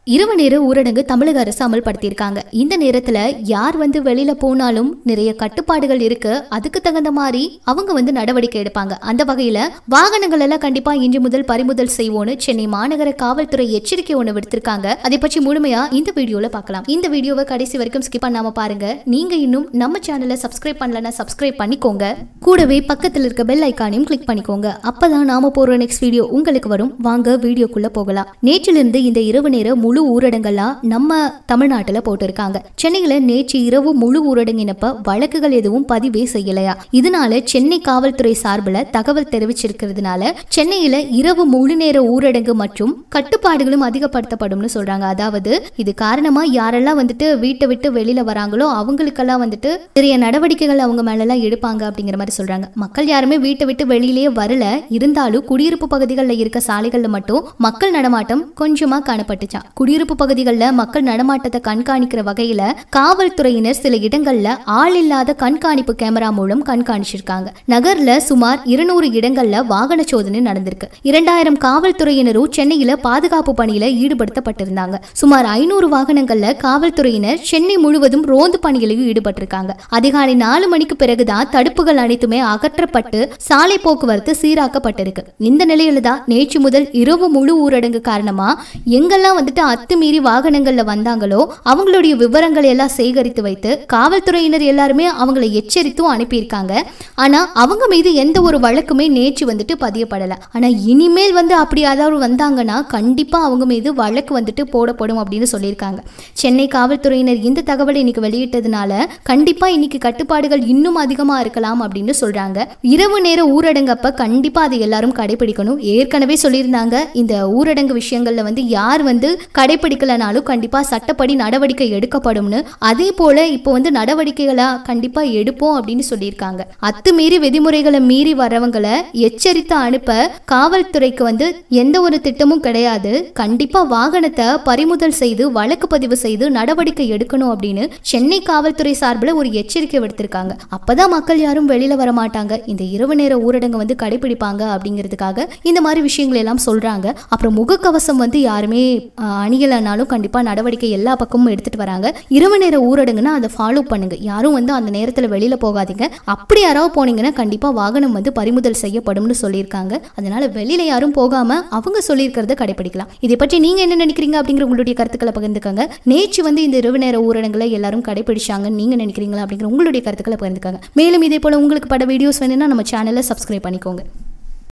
இரவு நேர ஊரடங்கு தமிழக அரசு அமல்படுத்தியிருக்காங்க இந்த நேரத்துல யார் வந்து வெளியில போனாலும் நிறைய கட்டுப்பாடுகள் இருக்கு அதுக்கு தகுந்த மாதிரி அவங்க வந்து நடவடிக்கை எடுப்பாங்க அந்த வகையில வாகனங்கள் எல்லாம் கண்டிப்பா இன்று முதல் பறிமுதல் செய்வோன்னு சென்னை மாநகர காவல்துறை எச்சரிக்கை ஒன்று விடுத்திருக்காங்க அதை பற்றி முழுமையா இந்த வீடியோல பார்க்கலாம் இந்த வீடியோவை கடைசி வரைக்கும் ஸ்கிப் பண்ணாம பாருங்க நீங்க இன்னும் நம்ம சேனலை சப்ஸ்கிரைப் பண்ணலன்னா சப்ஸ்கிரைப் பண்ணிக்கோங்க கூடவே பக்கத்தில் இருக்க பெல் ஐக்கானையும் கிளிக் பண்ணிக்கோங்க அப்பதான் நாம போற நெக்ஸ்ட் வீடியோ உங்களுக்கு வரும் வாங்க வீடியோக்குள்ள போகலாம் நேற்றிலிருந்து இந்த இரவு நேர முழு ஊரடங்கெல்லாம் நம்ம தமிழ்நாட்டுல போட்டிருக்காங்க சென்னையில நேற்று இரவு முழு ஊரடங்கினப்ப வழக்குகள் எதுவும் பதிவே செய்யலையா இதனால சென்னை காவல்துறை சார்பில் தகவல் தெரிவிச்சிருக்கிறதுனால சென்னையில இரவு முழு நேர ஊரடங்கு மற்றும் கட்டுப்பாடுகளும் அதிகப்படுத்தப்படும்னு சொல்றாங்க அதாவது இது காரணமா யாரெல்லாம் வந்துட்டு வீட்டை விட்டு வெளியில வராங்களோ அவங்களுக்கெல்லாம் வந்துட்டு நிறைய நடவடிக்கைகள் அவங்க மேலெல்லாம் எடுப்பாங்க அப்படிங்கிற மாதிரி சொல்றாங்க மக்கள் யாருமே வீட்டை விட்டு வெளியிலேயே வரல இருந்தாலும் குடியிருப்பு பகுதிகளில் இருக்க சாலைகளில் மட்டும் மக்கள் நடமாட்டம் கொஞ்சமா காணப்பட்டுச்சான் குடியிருப்பு பகுதிகளில் மக்கள் நடமாட்டத்தை கண்காணிக்கிற வகையில காவல்துறையினர் சில இடங்கள்ல ஆள் இல்லாத கண்காணிப்பு கேமரா மூலம் கண்காணிச்சிருக்காங்க நகர்ல சுமார் இருநூறு இடங்கள்ல வாகன சோதனை நடந்திருக்கு இரண்டாயிரம் காவல்துறையினரும் சென்னையில பாதுகாப்பு பணியில ஈடுபடுத்தப்பட்டிருந்தாங்க சுமார் ஐநூறு வாகனங்கள்ல காவல்துறையினர் சென்னை முழுவதும் ரோந்து பணியிலையும் ஈடுபட்டிருக்காங்க அதிகாலை நாலு மணிக்கு பிறகுதான் தடுப்புகள் அனைத்துமே அகற்றப்பட்டு சாலை போக்குவரத்து சீராக்கப்பட்டிருக்கு இந்த நிலையில தான் நேற்று முதல் இரவு முழு ஊரடங்கு காரணமா எங்கெல்லாம் வந்துட்டு அத்துமீறி வாகனங்கள்ல வந்தாங்களோ அவங்களுடைய விவரங்களை எல்லாம் சேகரித்து வைத்து காவல்துறையினர் எல்லாருமே அவங்களை எச்சரித்தும் அனுப்பியிருக்காங்க ஆனா அவங்க மீது எந்த ஒரு வழக்குமே நேற்று வந்துட்டு பதியப்படல ஆனா இனிமேல் வந்து அப்படி யாராவது வந்தாங்கன்னா கண்டிப்பா அவங்க மீது வழக்கு வந்துட்டு போடப்படும் அப்படின்னு சொல்லியிருக்காங்க சென்னை காவல்துறையினர் இந்த தகவலை இன்னைக்கு வெளியிட்டதுனால கண்டிப்பா இன்னைக்கு கட்டுப்பாடுகள் இன்னும் அதிகமா இருக்கலாம் அப்படின்னு சொல்றாங்க இரவு நேர ஊரடங்கப்ப கண்டிப்பா அதை எல்லாரும் கடைபிடிக்கணும் ஏற்கனவே சொல்லியிருந்தாங்க இந்த ஊரடங்கு விஷயங்கள்ல வந்து யார் வந்து கடைபிடிக்கலனாலும் கண்டிப்பா சட்டப்படி நடவடிக்கை எடுக்கப்படும்னு அதே போல இப்போ வந்து நடவடிக்கைகளா கண்டிப்பா எடுப்போம் அப்படின்னு சொல்லியிருக்காங்க அத்துமீறி விதிமுறைகளை மீறி வரவங்களை எச்சரித்து அனுப்ப காவல்துறைக்கு வந்து எந்த ஒரு திட்டமும் கிடையாது கண்டிப்பா வாகனத்தை பறிமுதல் செய்து வழக்கு பதிவு செய்து நடவடிக்கை எடுக்கணும் அப்படின்னு சென்னை காவல்துறை சார்பில் ஒரு எச்சரிக்கை விடுத்திருக்காங்க அப்பதான் மக்கள் யாரும் வெளியில வர மாட்டாங்க இந்த இரவு நேர ஊரடங்கு வந்து கடைபிடிப்பாங்க அப்படிங்கிறதுக்காக இந்த மாதிரி விஷயங்கள் எல்லாம் சொல்றாங்க அப்புறம் முகக்கவசம் வந்து யாருமே அஹ், அணியலைனாலும் கண்டிப்பா நடவடிக்கை எல்லா பக்கமும் எடுத்துட்டு வராங்க இரவு நேர ஊரடங்குன்னா அதை ஃபாலோ பண்ணுங்க யாரும் வந்து அந்த நேரத்தில் வெளியில போகாதீங்க அப்படி யாராவது போனீங்கன்னா கண்டிப்பா வாகனம் வந்து பறிமுதல் செய்யப்படும்னு சொல்லியிருக்காங்க அதனால வெளியில யாரும் போகாம அவங்க சொல்லியிருக்கிறத கடைபிடிக்கலாம் இதை பற்றி நீங்க என்ன நினைக்கிறீங்க அப்படிங்கிற உங்களுடைய கருத்துக்களை பகிர்ந்துக்கங்க நேற்று வந்து இந்த இரவு நேர ஊரடங்குல எல்லாரும் கடைபிடிச்சாங்க நீங்க நினைக்கிறீங்களா அப்படிங்கிற உங்களுடைய கருத்துக்களை பகிர்ந்துக்கங்க மேலும் இதே போல உங்களுக்கு பட வீடியோஸ் வேணும்னா நம்ம சேனலை சப்ஸ்கிரைப் பண்ணிக்கோங்க